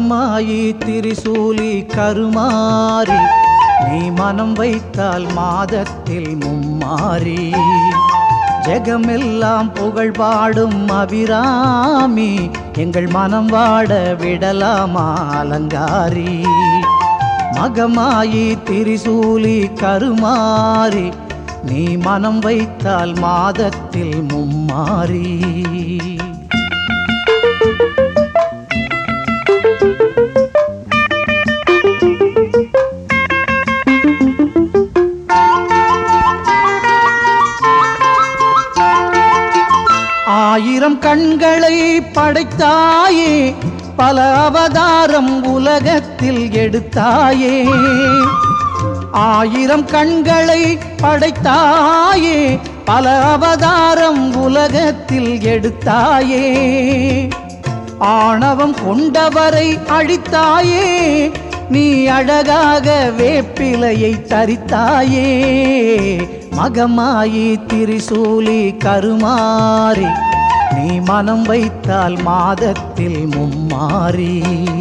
மகமாயி திரிசூலி கருமாறி நீ மனம் வைத்தால் மாதத்தில் மும்மாறி ஜெகமெல்லாம் புகழ் பாடும் அபிராமி எங்கள் மனம் வாட விடலாமா அலங்காரி மகமாயி திரிசூலி கருமாறி நீ மனம் வைத்தால் மாதத்தில் மும்மாறி ஆயிரம் கண்களை படைத்தாயே பல அவதாரம் உலகத்தில் எடுத்தாயே ஆயிரம் கண்களை படைத்தாயே பல அவதாரம் உலகத்தில் எடுத்தாயே ஆணவம் கொண்டவரை அழித்தாயே நீ அழகாக வேப்பிலையை தரித்தாயே மகமாயி திரிசூலி கருமாறி நீ மனம் வைத்தால் மாதத்தில் மும்மாறி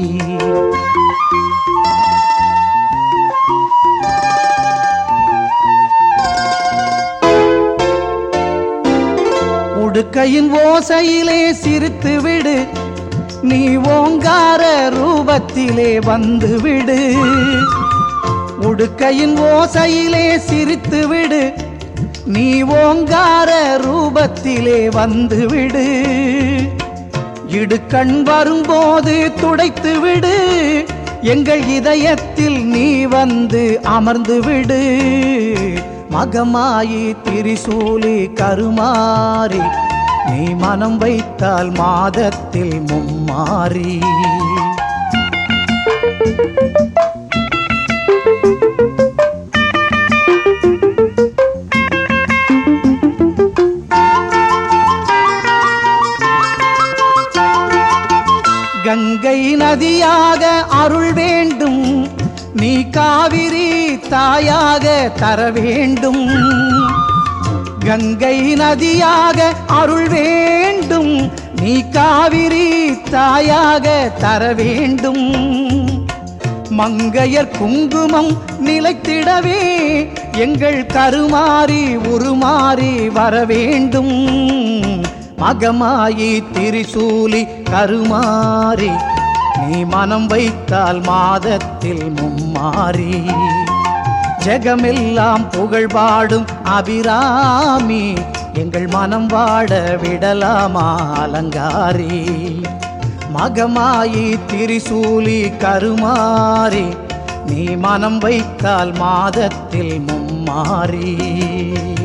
உடுக்கையின் ஓசையிலே சிரித்து விடு நீ ஓங்கார ரூபத்திலே வந்து விடு உடுக்கையின் ஓசையிலே சிரித்து விடு நீ ஓங்கார ரூபத்திலே வந்து விடு இடுக்கண் வரும்போது துடைத்து விடு எங்கள் இதயத்தில் நீ வந்து அமர்ந்து விடு மகமாயி திரிசூலி கருமாறி நீ மனம் வைத்தால் மாதத்தில் மும்மாறி கங்கை நதியாக அருள் வேண்டும் நீ காவிரி தாயாக தர வேண்டும் கங்கை நதியாக அருள் வேண்டும் நீ காவிரி தாயாக தர வேண்டும் மங்கையர் குங்குமம் நிலைத்திடவே எங்கள் கருமாறி உருமாறி வர வேண்டும் மகமாயி திரிசூலி கருமாறி நீ மனம் வைத்தால் மாதத்தில் மும்மாறி ஜெகமெல்லாம் புகழ் பாடும் அபிராமி எங்கள் மனம் வாட விடலாமா அலங்காரி மகமாயி திரிசூலி கருமாறி நீ மனம் வைத்தால் மாதத்தில் மும்மாறி